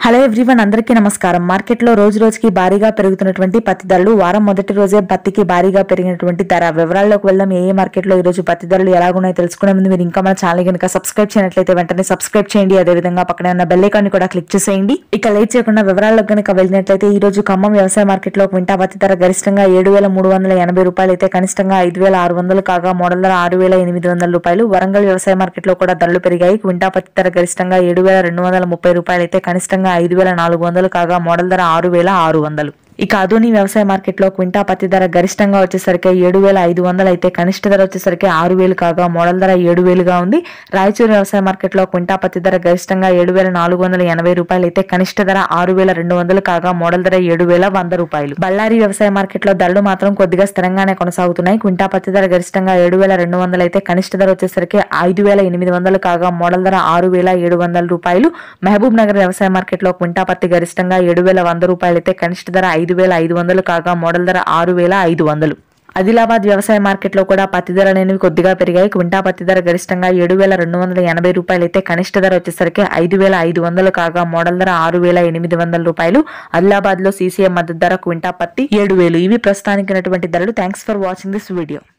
hello everyone అందరికీ నమస్కారం మార్కెట్లో రోజు రోజుకి భారీగా పెరుగుతున్నటువంటి పత్తి ధరలు వారం మొదటి రోజే పత్తికి భారీగా పెరిగినటువంటి ధర వివరాల్లోకి వెళ్దాం ఏ ఏ మార్కెట్లో ఈ రోజు పత్తి ధరలు ఎలాగున్నాయో తెలుసుకునే ముందు మీరు ఇంకా మన ఛానల్ కనుక సబ్స్క్రైబ్ చేయనట్లయితే వెంటనే సబ్స్క్రైబ్ చేయండి అదే విధంగా పక్కనే ఉన్న బెల్ ఐకాన్ ని కూడా క్లిక్ చేసేయండి ఇక లేట్ చేయకుండా వివరాల్లోకి కనుక వెళ్ళినట్లయితే ఈ రోజు ఖమ్మం వ్యవసాయ మార్కెట్లో క్వింటా పత్తి ధర గరిష్టంగా ఏడు వేల మూడు వందల ఎనభై రూపాయలు అయితే కనిష్టంగా ఐదు వేల ఆరు వందలు కాగా మోడల్ ధర ఆరు వేల ఎనిమిది వందల రూపాయలు వరంగల్ వ్యవసాయ మార్కెట్లో కూడా ధరలు పెరిగాయి క్వింటా పత్తి ధర గరిష్టంగా ఏడు వేల రెండు వందల ముప్పై రూపాయలు అయితే కనిష్టంగా ఐదు వేల నాలుగు వందలు కాగా మోడల్ ధర ఆరు వేల ఆరు వందలు ఇక ఆధుని వ్యవసాయ మార్కెట్లో క్వింటా పత్తి ధర గరిష్టంగా వచ్చేసరికి ఏడు వేల ఐదు వందలు అయితే కనిష్ట ధర వచ్చేసరికి ఆరు వేలు కాగా మోడల్ ధర ఏడు వేలుగా ఉంది రాయచూరు వ్యవసాయ మార్కెట్లో క్వింటా పత్తి ధర గరిష్టంగా ఏడు వేల నాలుగు వందల ఎనభై రూపాయలు అయితే కనిష్ట ధర ఆరు వేల రెండు వందలు కాగా మోడల్ ధర ఏడు వేల వంద రూపాయలు బళ్ళారి వ్యవసాయ మార్కెట్లో ధరలు మాత్రం కొద్దిగా స్థిరంగానే కొనసాగుతున్నాయి క్వింటా పత్తి ధర గరిష్టంగా ఏడు వేల రెండు వందలు అయితే కనిష్ట ధర వచ్చేసరికి ఐదు వేల ఎనిమిది వందలు కాగా మోడల్ ధర ఆరు వేల ఏడు వందల రూపాయలు మహబూబ్ నగర్ వ్యవసాయ మార్కెట్లో క్వింటా పత్తి గరిష్టంగా ఏడు వేల వంద రూపాయలు అయితే కనిష్ట ధర ఐదు వేల ఐదు వందలు కాగా మోడల్ ధర ఆరు వేల ఐదు వందలు ఆదిలాబాద్ వ్యవసాయ మార్కెట్లో కూడా పత్తి ధరలు అనేవి కొద్దిగా పెరిగాయి క్వింటా పత్తి ధర గరిష్టంగా ఏడు వేల రెండు వందల ఎనభై రూపాయలు అయితే కనిష్ట ధర వచ్చేసరికి ఐదు వేల ఐదు వందలు కాగా మోడల్ ధర ఆరు వేల ఎనిమిది వందల రూపాయలు ఆదిలాబాద్ లో సీసీఎం మద్దతు ధర క్వింటా పత్తి ఏడు వేలు ఇవి ప్రస్తుతానికి ఉన్నటువంటి ధరలు thanks for watching this video